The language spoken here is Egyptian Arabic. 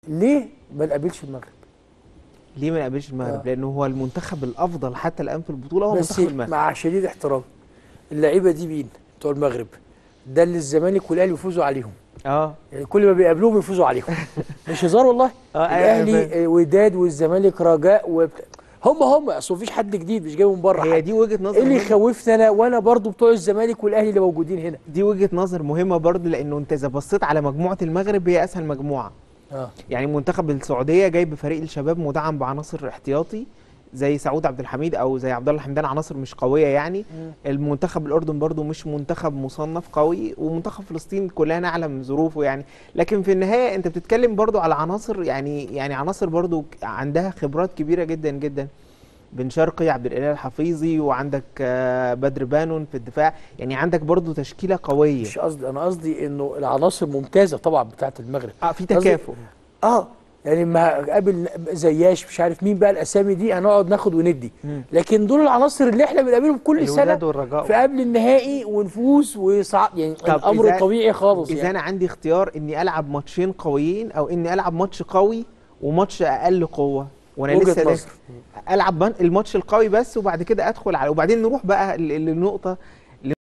ليه ما نقابلش المغرب ليه ما نقابلش المغرب آه. لانه هو المنتخب الافضل حتى الان في البطوله هو بس منتخب المغرب مع شديد احترام اللعيبه دي مين بتوع المغرب ده اللي الزمالك والاهلي بيفوزوا عليهم اه يعني كل ما بيقابلوهم يفوزوا عليهم مش هزار والله اه أيوة، الاهلي فاهم. آه، وداد والزمالك رجاء وبت... هم هم اصل مفيش حد جديد مش جاي من بره هي حد. دي وجهه نظر ايه اللي مهمة. يخوفنا انا وانا برضو بتوع الزمالك والاهلي اللي موجودين هنا دي وجهه نظر مهمه برضه لانه انت اذا بصيت على مجموعه المغرب هي اسهل مجموعه اه يعني منتخب السعوديه جاي بفريق الشباب مدعم بعناصر احتياطي زي سعود عبد الحميد او زي عبد الله حمدان عناصر مش قويه يعني المنتخب الاردن برضو مش منتخب مصنف قوي ومنتخب فلسطين كلنا نعلم ظروفه يعني لكن في النهايه انت بتتكلم برضو على عناصر يعني يعني عناصر برضو عندها خبرات كبيره جدا جدا بن شرقي عبد الاله الحفيظي وعندك آه، بدر بانون في الدفاع يعني عندك برضو تشكيله قويه مش قصدي انا قصدي انه العناصر ممتازه طبعا بتاعت المغرب اه في قصدي- تكافؤ اه يعني ما قابل زياش مش عارف مين بقى الاسامي دي هنقعد ناخد وندي مم. لكن دول العناصر اللي احنا بنقابلهم كل سنه الوداد والرجاء في قبل النهائي ونفوز وصعب يعني طب الامر إذا- طبيعي خالص اذا يعني انا عندي اختيار اني العب ماتشين قويين او اني العب ماتش قوي وماتش اقل قوه وانا وجهة لسه نظر. داخل العب بن- الماتش القوي بس وبعد كده ادخل على وبعدين نروح بقى ل- للنقطه